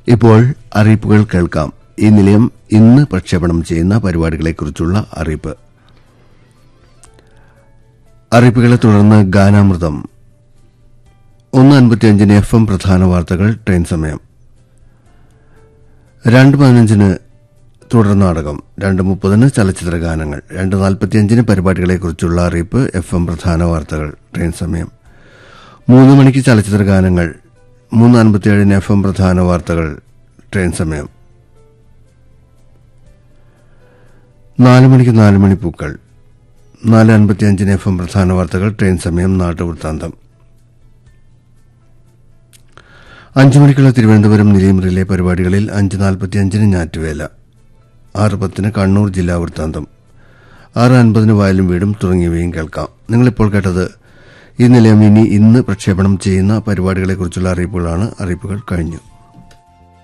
ഇപ്പോൾ അറിയിപ്പുകൾ കേൾക്കാം ഈ നിലയം ഇന്ന് പ്രക്ഷേപണം ചെയ്യുന്ന പരിപാടികളെക്കുറിച്ചുള്ള അറിയിപ്പ് അറിയിപ്പുകളെ തുടർന്ന് ഗാനാമൃതം ഒന്ന് അൻപത്തിയഞ്ചിന് എഫ് എം പ്രധാന വാർത്തകൾ ട്രെയിൻ സമയം രണ്ട് പതിനഞ്ചിന് തുടർ നാടകം രണ്ട് മുപ്പതിന് ചലച്ചിത്ര ഗാനങ്ങൾ രണ്ട് നാൽപ്പത്തിയഞ്ചിന് പരിപാടികളെക്കുറിച്ചുള്ള അറിയിപ്പ് എഫ് എം പ്രധാന വാർത്തകൾ ട്രെയിൻ സമയം മൂന്ന് മണിക്ക് ചലച്ചിത്ര ഗാനങ്ങൾ മൂന്ന് അൻപത്തിയേഴിന് എഫ് എം പ്രധാന വാർത്തകൾ ട്രെയിൻ സമയം നാല് മണിക്ക് നാല് മണി പൂക്കൾ നാല് അൻപത്തിയഞ്ചിന് എഫ് എം പ്രധാന വാർത്തകൾ ട്രെയിൻ സമയം നാട്ടുവൃത്താന്തം അഞ്ചു മണിക്കുള്ള തിരുവനന്തപുരം നിലയം റിലേ പരിപാടികളിൽ അഞ്ച് നാൽപ്പത്തിയഞ്ചിന് ഞാറ്റുവേല ആറ് പത്തിന് കണ്ണൂർ ജില്ലാ വൃത്താന്തം ആറ് അൻപതിന് വയലും വീടും തുടങ്ങിയവയും കേൾക്കാം നിങ്ങളിപ്പോൾ കേട്ടത് ഈ നിലയം ഇനി ഇന്ന് പ്രക്ഷേപണം ചെയ്യുന്ന പരിപാടികളെക്കുറിച്ചുള്ള അറിയിപ്പുകളാണ് അറിയിപ്പുകൾ കഴിഞ്ഞു